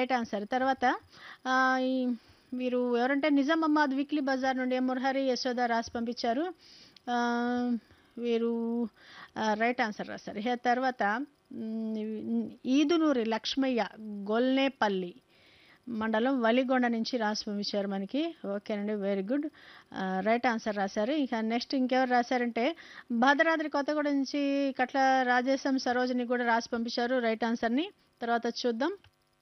Right answer తర్వాత ఆ, ఈ వీరు ఎవరంటే నిజామాబాద్ వీక్లీ బజార్ నుండి ఎం మురహరి యశోద రాసి పంపించారు ఆ, వీరు ఆ, రైట్ ఆన్సర్ రాశారు ఇక తర్వాత మ్, ఈదునూరి లక్ష్మయ్య గొల్నేపల్లి మండలం వలిగొండ నుంచి రాసి పంపించారు మనకి ఓకేనండి వెరీ గుడ్ ఆ, రైట్ ఆన్సర్ రాశారు ఇక నెక్స్ట్ ఇంకెవరు రాశారంటే భద్రాద్రి కొత్తగూడెం నుంచి కట్ల రాజేశం సరోజిని కూడా రాసి పంపించారు రైట్ ఆన్సర్ని తర్వాత చూద్దాం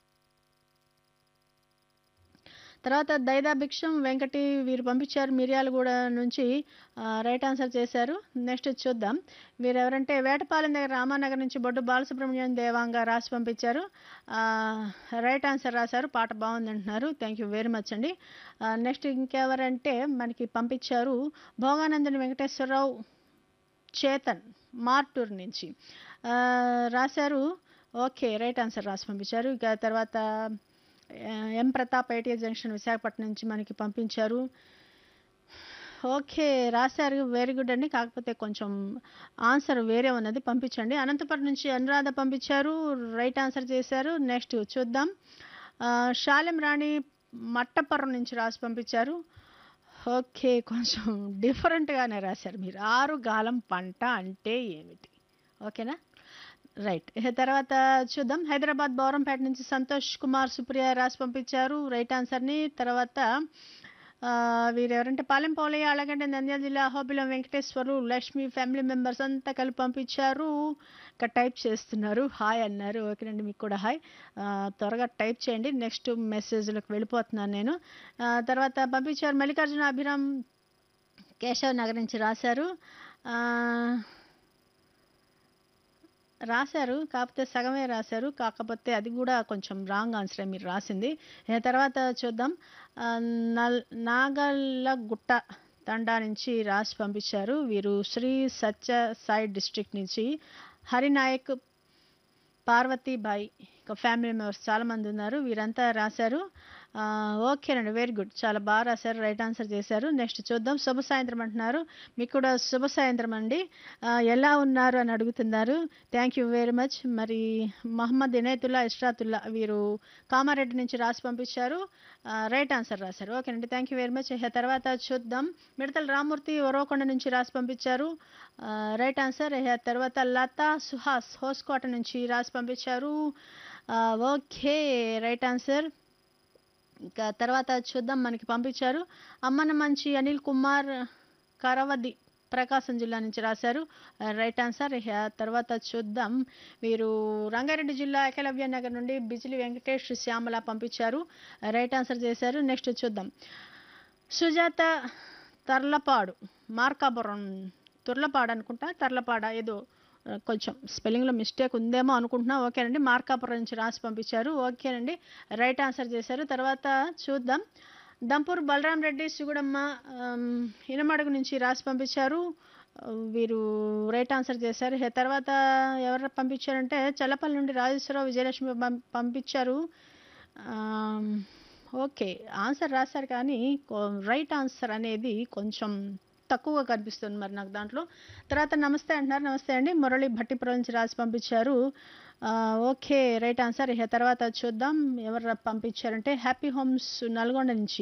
తర్వాత దైదా భిక్షం వెంకటి వీరు పంపించారు మిర్యాలగూడ నుంచి ఆ, రైట్ ఆన్సర్ చేశారు నెక్స్ట్ చూద్దాం వీరు ఎవరంటే వేటపాలెం దగ్గర రామానగర్ నుంచి బొడ్డు బాలసుబ్రహ్మణ్యం దేవాంగ రాసి పంపించారు ఆ, రైట్ ఆన్సర్ రాశారు పాట బాగుంది అంటున్నారు థ్యాంక్ యూ వెరీ మచ్ అండి ఆ, నెక్స్ట్ ఇంకెవరంటే మనకి పంపించారు భోగానందని వెంకటేశ్వరరావు చేతన్ మార్టూర్ నుంచి ఆ, రాశారు ఓకే రైట్ ఆన్సర్ రాసి పంపించారు ఇక తర్వాత ఆ, M Pratap ITI junction Visakhapatnam నుంచి మనకి పంపించారు ఓకే రాశారు వెరీ గుడ్ అండి కాకపోతే కొంచెం ఆన్సర్ వేరే ఉన్నది పంపించండి అనంతపురం నుంచి అనురాధ పంపించారు రైట్ ఆన్సర్ చేశారు నెక్స్ట్ చూద్దాం ఆ, శాలెం రాణి మట్టపురం నుంచి రాసి పంపించారు ఓకే కొంచెం డిఫరెంట్గానే రాశారు మీరు ఆరు గాలం పంట అంటే ఏమిటి ఓకేనా రైట్ ఇక తర్వాత చూద్దాం హైదరాబాద్ బౌరంపేట నుంచి సంతోష్ కుమార్ సుప్రియ రాసి పంపించారు రైట్ ఆన్సర్ని తర్వాత ఆ, వీరెవరంటే పాలెం పోలయ్య అలాగంటే నంద్యాల జిల్లా అహోబిలం వెంకటేశ్వరు లక్ష్మి ఫ్యామిలీ మెంబర్స్ అంతా కలిపి పంపించారు ఇంకా టైప్ చేస్తున్నారు హాయ్ అన్నారు ఓకేనండి మీకు కూడా హాయ్ ఆ, త్వరగా టైప్ చేయండి నెక్స్ట్ మెసేజ్లోకి వెళ్ళిపోతున్నాను నేను ఆ, తర్వాత పంపించారు మల్లికార్జున అభిరామ్ కేశవ్ నగర్ నుంచి రాశారు ఆ, రాశారు కాకపోతే సగమే రాశారు కాకపోతే అది కూడా కొంచెం రాంగ్ ఆన్సరే మీరు రాసింది ఇక తర్వాత చూద్దాం ఆ, నల్ నాగల్లగుట్ట తండా నుంచి రాసి పంపించారు వీరు శ్రీ సత్య సాయి డిస్ట్రిక్ట్ నుంచి హరినాయక్ పార్వతీబాయి ఒక ఫ్యామిలీ మెంబర్స్ చాలామంది ఉన్నారు వీరంతా రాశారు ఆ, ఓకేనండి వెరీ గుడ్ చాలా బాగా రాశారు రైట్ ఆన్సర్ చేశారు నెక్స్ట్ చూద్దాం శుభ సాయంత్రం అంటున్నారు మీకు కూడా శుభ సాయంత్రం అండి ఆ, ఎలా ఉన్నారు అని అడుగుతున్నారు థ్యాంక్ యూ వెరీ మచ్ మరి మహమ్మద్ ఇనేతుల్లా ఇష్రాతుల్లా వీరు కామారెడ్డి నుంచి రాసి పంపించారు ఆ, రైట్ ఆన్సర్ రాశారు ఓకేనండి థ్యాంక్ యూ వెరీ మచ్ ఇక తర్వాత చూద్దాం మిడతల రామూర్తి ఒరవకొండ నుంచి రాసి పంపించారు ఆ, రైట్ ఆన్సర్ ఇక తర్వాత లతా సుహాస్ హోస్కోట నుంచి రాసి పంపించారు ఆ, ఓకే రైట్ ఆన్సర్ ఇంకా తర్వాత చూద్దాం మనకి పంపించారు అమ్మన మంచి అనిల్ కుమార్ కరవది ప్రకాశం జిల్లా నుంచి రాశారు రైట్ ఆన్సర్ ఇక తర్వాత చూద్దాం వీరు రంగారెడ్డి జిల్లా ఏకలవ్య నగర్ నుండి బిజిలి వెంకటేష్ శ్యామల పంపించారు రైట్ ఆన్సర్ చేశారు నెక్స్ట్ చూద్దాం సుజాత తర్లపాడు మార్కాపురం తుర్లపాడు అనుకుంటా తర్లపాడ ఏదో ఆ, కొంచెం స్పెల్లింగ్లో మిస్టేక్ ఉందేమో అనుకుంటున్నా ఓకేనండి మార్కాపురం నుంచి రాసి పంపించారు ఓకేనండి రైట్ ఆన్సర్ చేశారు తర్వాత చూద్దాం దంపూర్ బలరాం రెడ్డి సుగుడమ్మ ఆమ్, ఇనమడుగు నుంచి రాసి పంపించారు ఆ, వీరు రైట్ ఆన్సర్ చేశారు ఇక తర్వాత ఎవరు పంపించారంటే చల్లపల్లి నుండి రాజేశ్వరరావు విజయలక్ష్మి పం- పంపించారు ఆమ్, ఓకే ఆన్సర్ రాశారు కానీ రైట్ ఆన్సర్ అనేది కొంచెం తక్కువగా కనిపిస్తుంది మరి నాకు దాంట్లో తర్వాత నమస్తే అంటున్నారు నమస్తే అండి మురళి భట్టిపురం నుంచి రాసి పంపించారు ఆ, ఓకే రైట్ ఆన్సర్ ఇక తర్వాత చూద్దాం ఎవరు పంపించారంటే హ్యాపీ హోమ్స్ నల్గొండ నుంచి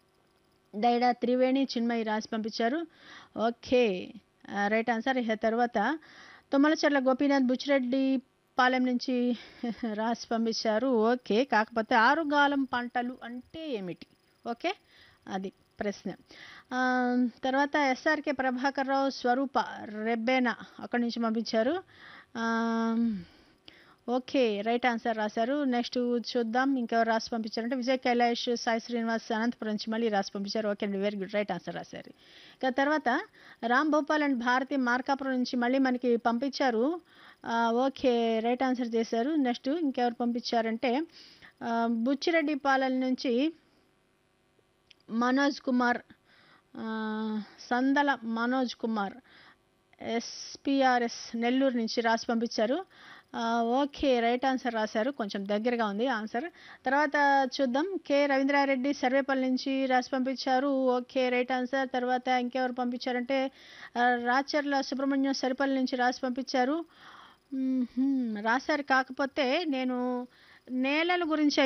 దైడా త్రివేణి చిన్మయి రాసి పంపించారు ఓకే ఆ, రైట్ ఆన్సర్ ఇక తర్వాత తుమ్మలచెర్ల గోపీనాథ్ బుచ్చిరెడ్డి పాలెం నుంచి రాసి పంపించారు ఓకే కాకపోతే ఆరుగాలం పంటలు అంటే ఏమిటి ఓకే అది ప్రశ్న ఆ, తర్వాత ఎస్ఆర్కే ప్రభాకర్ రావు స్వరూప రెబ్బేనా అక్కడి నుంచి పంపించారు ఆ, ఓకే రైట్ ఆన్సర్ రాశారు నెక్స్ట్ చూద్దాం ఇంకెవరు రాసి పంపించారంటే విజయ్ కైలాష్ సాయి శ్రీనివాస్ అనంతపురం నుంచి మళ్ళీ రాసి పంపించారు ఓకే అండి వెరీ గుడ్ రైట్ ఆన్సర్ రాశారు ఇక తర్వాత రామ్ భోపాల్ అండ్ భారతి మార్కాపురం నుంచి మళ్ళీ మనకి పంపించారు ఆ, ఓకే రైట్ ఆన్సర్ చేశారు నెక్స్ట్ ఇంకెవరు పంపించారంటే ఆ, బుచ్చిరెడ్డి పాలెం నుంచి మనోజ్ కుమార్ ఆ, సందల మనోజ్ కుమార్ ఎస్పిఆర్ఎస్ నెల్లూరు నుంచి రాసి పంపించారు ఆ, ఓకే రైట్ ఆన్సర్ రాశారు కొంచెం దగ్గరగా ఉంది ఆన్సర్ తర్వాత చూద్దాం కె రవీంద్రారెడ్డి సర్వేపల్లి నుంచి రాసి పంపించారు ఓకే రైట్ ఆన్సర్ తర్వాత ఇంకెవరు పంపించారంటే ఆ, రాచర్ల సుబ్రహ్మణ్యం సరిపల్లి నుంచి రాసి పంపించారు మ్మ్హ్మ్. రాశారు కాకపోతే నేను నేలల గురించి